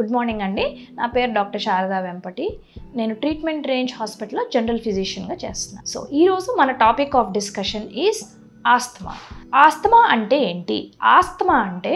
good morning అండి నా పేరు డాక్టర్ శారదా వెంపటి నేను ట్రీట్మెంట్ రేంజ్ హాస్పిటల్లో జనరల్ ఫిజిషియన్గా చేస్తున్నాను సో ఈరోజు మన topic of discussion is asthma asthma అంటే ఏంటి ఆస్తమా అంటే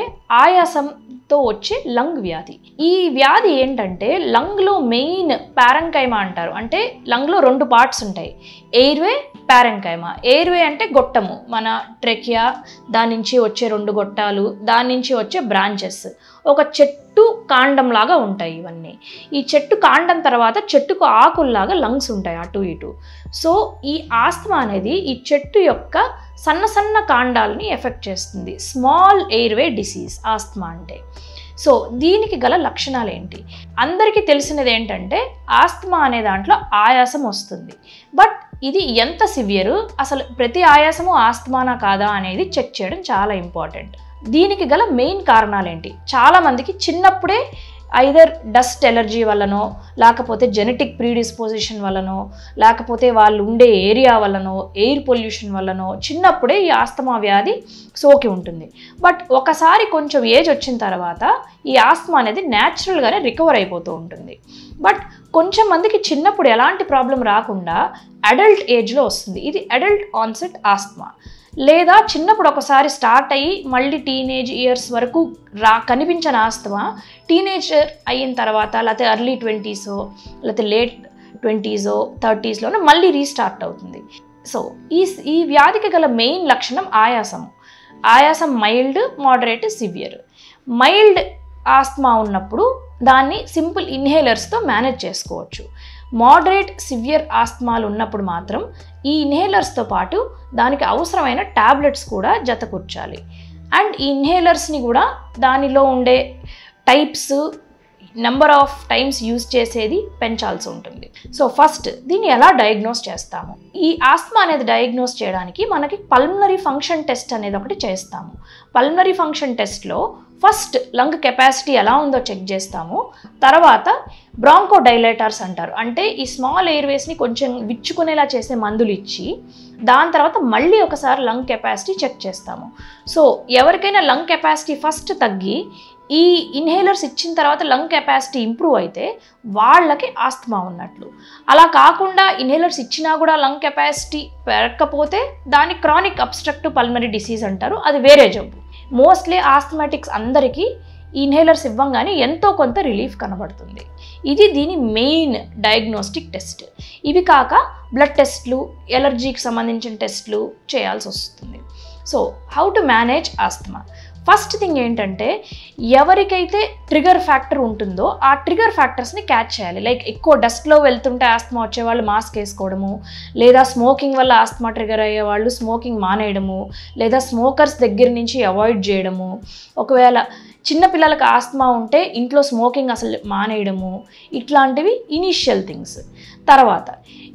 ఆయాసంతో వచ్చే లంగ్ వ్యాధి ఈ వ్యాధి ఏంటంటే లంగ్లో మెయిన్ పారంకైమా అంటారు అంటే లంగ్లో రెండు పార్ట్స్ ఉంటాయి ఎయిర్వే పారంకైమా ఎయిర్వే అంటే గొట్టము మన ట్రెకియా దాని నుంచి వచ్చే రెండు గొట్టాలు దాని నుంచి వచ్చే బ్రాంచెస్ ఒక చెట్టు కాండంలాగా ఉంటాయి ఇవన్నీ ఈ చెట్టు కాండం తర్వాత చెట్టుకు ఆకుల్లాగా లంగ్స్ ఉంటాయి అటు ఇటు సో ఈ ఆస్తమా అనేది ఈ చెట్టు యొక్క సన్న సన్న కాండాలని ఎఫెక్ట్ చేస్తుంది స్మాల్ ఎయిర్వే డిసీజ్ ఆస్తమా అంటే సో దీనికి గల లక్షణాలు ఏంటి అందరికీ తెలిసినది ఏంటంటే ఆస్తమా అనే దాంట్లో ఆయాసం వస్తుంది బట్ ఇది ఎంత సివియర్ అసలు ప్రతి ఆయాసము ఆస్తమానా కాదా అనేది చెక్ చేయడం చాలా ఇంపార్టెంట్ దీనికి గల మెయిన్ కారణాలు ఏంటి చాలామందికి చిన్నప్పుడే ఐదర్ డస్ట్ ఎలర్జీ వల్లనో లేకపోతే జెనెటిక్ ప్రీడిస్పోజిషన్ వల్లనో లేకపోతే వాళ్ళు ఉండే ఏరియా వల్లనో ఎయిర్ పొల్యూషన్ వల్లనో చిన్నప్పుడే ఈ ఆస్తమా వ్యాధి సోకి ఉంటుంది బట్ ఒకసారి కొంచెం ఏజ్ వచ్చిన తర్వాత ఈ ఆస్తమా అనేది న్యాచురల్గానే రికవర్ అయిపోతూ ఉంటుంది బట్ కొంచెం మందికి చిన్నప్పుడు ఎలాంటి ప్రాబ్లం రాకుండా అడల్ట్ ఏజ్లో వస్తుంది ఇది అడల్ట్ ఆన్సెట్ ఆస్తమా లేదా చిన్నప్పుడు ఒకసారి స్టార్ట్ అయ్యి మళ్ళీ టీనేజ్ ఇయర్స్ వరకు రా కనిపించని ఆస్తమా టీనేజర్ అయిన తర్వాత లేకపోతే ఎర్లీ ట్వంటీసో లేకపోతే లేట్ ట్వంటీసో థర్టీస్లోనే మళ్ళీ రీస్టార్ట్ అవుతుంది సో ఈ ఈ వ్యాధికి గల మెయిన్ లక్షణం ఆయాసం ఆయాసం mild moderate severe mild asthma ఉన్నప్పుడు దాన్ని సింపుల్ ఇన్హేలర్స్తో మేనేజ్ చేసుకోవచ్చు మోడరేట్ సివియర్ ఆస్తమాలు ఉన్నప్పుడు మాత్రం ఈ ఇన్హేలర్స్తో పాటు దానికి అవసరమైన ట్యాబ్లెట్స్ కూడా జతకూర్చాలి అండ్ ఈ ఇన్హేలర్స్ని కూడా దానిలో ఉండే types number of times use చేసేది పెంచాల్సి ఉంటుంది సో ఫస్ట్ దీన్ని ఎలా డయాగ్నోస్ చేస్తాము ఈ ఆస్తమా అనేది డయాగ్నోస్ చేయడానికి మనకి పల్మనరీ ఫంక్షన్ టెస్ట్ అనేది ఒకటి చేస్తాము పల్మనరీ ఫంక్షన్ టెస్ట్లో ఫస్ట్ లంగ్ కెపాసిటీ ఎలా ఉందో చెక్ చేస్తాము తర్వాత బ్రాంకో డైలేటర్స్ అంటారు అంటే ఈ స్మాల్ ఎయిర్వేస్ని కొంచెం విచ్చుకునేలా చేసే మందులు ఇచ్చి దాని తర్వాత మళ్ళీ ఒకసారి లంగ్ కెపాసిటీ చెక్ చేస్తాము సో ఎవరికైనా లంగ్ కెపాసిటీ ఫస్ట్ తగ్గి ఈ ఇన్హేలర్స్ ఇచ్చిన తర్వాత లంగ్ కెపాసిటీ ఇంప్రూవ్ అయితే వాళ్ళకి ఆస్తమా ఉన్నట్లు అలా కాకుండా ఇన్హేలర్స్ ఇచ్చినా కూడా లంగ్ కెపాసిటీ పెరగకపోతే దాన్ని క్రానిక్ అబ్స్ట్రక్టివ్ పల్మరీ డిసీజ్ అంటారు అది వేరే జబ్బు మోస్ట్లీ ఆస్థమాటిక్స్ అందరికీ ఇన్హేలర్స్ ఇవ్వంగానే ఎంతో కొంత రిలీఫ్ కనబడుతుంది ఇది దీని మెయిన్ డయాగ్నోస్టిక్ టెస్ట్ ఇవి కాక బ్లడ్ టెస్ట్లు ఎలర్జీకి సంబంధించిన టెస్ట్లు చేయాల్సి వస్తుంది so how to manage asthma first thing ఏంటంటే ఎవరికైతే ట్రిగర్ ఫ్యాక్టర్ ఉంటుందో ఆ ట్రిగర్ ఫ్యాక్టర్స్ని క్యాచ్ చేయాలి లైక్ ఎక్కువ డస్ట్లో వెళ్తుంటే ఆస్తమా వచ్చేవాళ్ళు మాస్క్ వేసుకోవడము లేదా స్మోకింగ్ వల్ల ఆస్తమా ట్రిగర్ అయ్యే వాళ్ళు స్మోకింగ్ మానేయడము లేదా స్మోకర్స్ దగ్గర నుంచి అవాయిడ్ చేయడము ఒకవేళ చిన్నపిల్లలకు ఆస్తమా ఉంటే ఇంట్లో స్మోకింగ్ అసలు మానేయడము ఇట్లాంటివి ఇనీషియల్ థింగ్స్ తర్వాత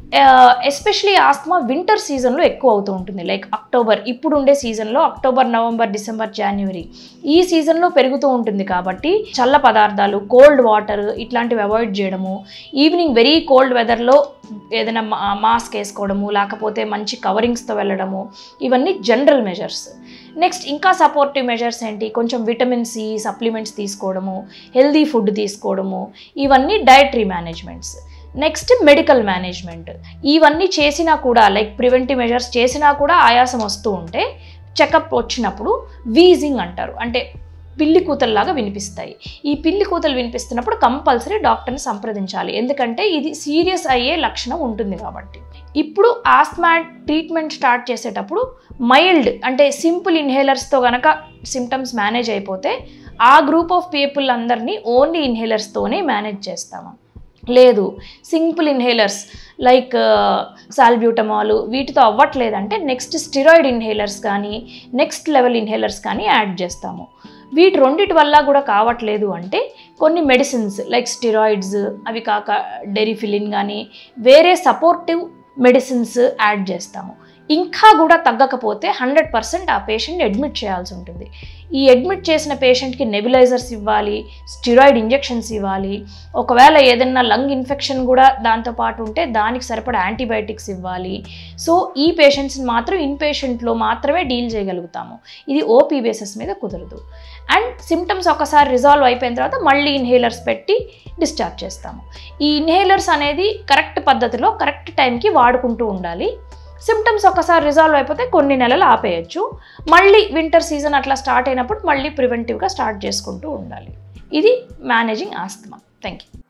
ఎస్పెషలీ ఆస్తమా వింటర్ సీజన్లో ఎక్కువ అవుతూ ఉంటుంది లైక్ అక్టోబర్ ఇప్పుడు ఉండే సీజన్లో అక్టోబర్ నవంబర్ డిసెంబర్ జనవరి ఈ సీజన్లో పెరుగుతూ ఉంటుంది కాబట్టి చల్ల పదార్థాలు కోల్డ్ వాటర్ ఇట్లాంటివి అవాయిడ్ చేయడము ఈవినింగ్ వెరీ కోల్డ్ వెదర్లో ఏదైనా మాస్క్ వేసుకోవడము లేకపోతే మంచి కవరింగ్స్తో వెళ్ళడము ఇవన్నీ జనరల్ మెజర్స్ నెక్స్ట్ ఇంకా సపోర్టివ్ మెజర్స్ ఏంటి కొంచెం విటమిన్ సి సప్లిమెంట్స్ తీసుకోవడము హెల్దీ ఫుడ్ తీసుకోవడము ఇవన్నీ dietary managements next medical management ఇవన్నీ చేసినా కూడా లైక్ ప్రివెంటివ్ మెజర్స్ చేసినా కూడా ఆయాసం వస్తూ ఉంటే చెకప్ వచ్చినప్పుడు వీజింగ్ అంటారు అంటే పిల్లి కూతల్లాగా వినిపిస్తాయి ఈ పిల్లి కూతలు వినిపిస్తున్నప్పుడు కంపల్సరీ డాక్టర్ని సంప్రదించాలి ఎందుకంటే ఇది సీరియస్ అయ్యే లక్షణం ఉంటుంది కాబట్టి ఇప్పుడు ఆస్మా ట్రీట్మెంట్ స్టార్ట్ చేసేటప్పుడు మైల్డ్ అంటే సింపుల్ ఇన్హేలర్స్తో కనుక సిమ్టమ్స్ మేనేజ్ అయిపోతే ఆ గ్రూప్ ఆఫ్ పీపుల్ అందరినీ ఓన్లీ ఇన్హేలర్స్తోనే మేనేజ్ చేస్తాము లేదు సింపుల్ ఇన్హేలర్స్ లైక్ సాల్బ్యూటమాల్ వీటితో అవ్వట్లేదంటే నెక్స్ట్ స్టిరాయిడ్ ఇన్హేలర్స్ కానీ నెక్స్ట్ లెవెల్ ఇన్హేలర్స్ కానీ యాడ్ చేస్తాము వీటి రెండిటి వల్ల కూడా కావట్లేదు అంటే కొన్ని మెడిసిన్స్ లైక్ స్టిరాయిడ్స్ అవి కాక డెరిఫిలిన్ కానీ వేరే సపోర్టివ్ మెడిసిన్స్ యాడ్ చేస్తాము ఇంకా కూడా తగ్గకపోతే హండ్రెడ్ పర్సెంట్ ఆ పేషెంట్ అడ్మిట్ చేయాల్సి ఉంటుంది ఈ అడ్మిట్ చేసిన పేషెంట్కి నెబిలైజర్స్ ఇవ్వాలి స్టిరాయిడ్ ఇంజెక్షన్స్ ఇవ్వాలి ఒకవేళ ఏదైనా లంగ్ ఇన్ఫెక్షన్ కూడా దాంతోపాటు ఉంటే దానికి సరిపడా యాంటీబయాటిక్స్ ఇవ్వాలి సో ఈ పేషెంట్స్ని మాత్రం ఇన్ పేషెంట్లో మాత్రమే డీల్ చేయగలుగుతాము ఇది ఓపీ బేసిస్ మీద కుదరదు అండ్ సిమ్టమ్స్ ఒకసారి రిజాల్వ్ అయిపోయిన తర్వాత మళ్ళీ ఇన్హేలర్స్ పెట్టి డిశ్చార్జ్ చేస్తాము ఈ ఇన్హేలర్స్ అనేది కరెక్ట్ పద్ధతిలో కరెక్ట్ టైంకి వాడుకుంటూ ఉండాలి సిమ్టమ్స్ ఒకసారి రిజాల్వ్ అయిపోతే కొన్ని నెలలు ఆపేయచ్చు మళ్ళీ వింటర్ సీజన్ అట్లా స్టార్ట్ అయినప్పుడు మళ్ళీ ప్రివెంటివ్గా స్టార్ట్ చేసుకుంటూ ఉండాలి ఇది మేనేజింగ్ ఆస్తమా థ్యాంక్ యూ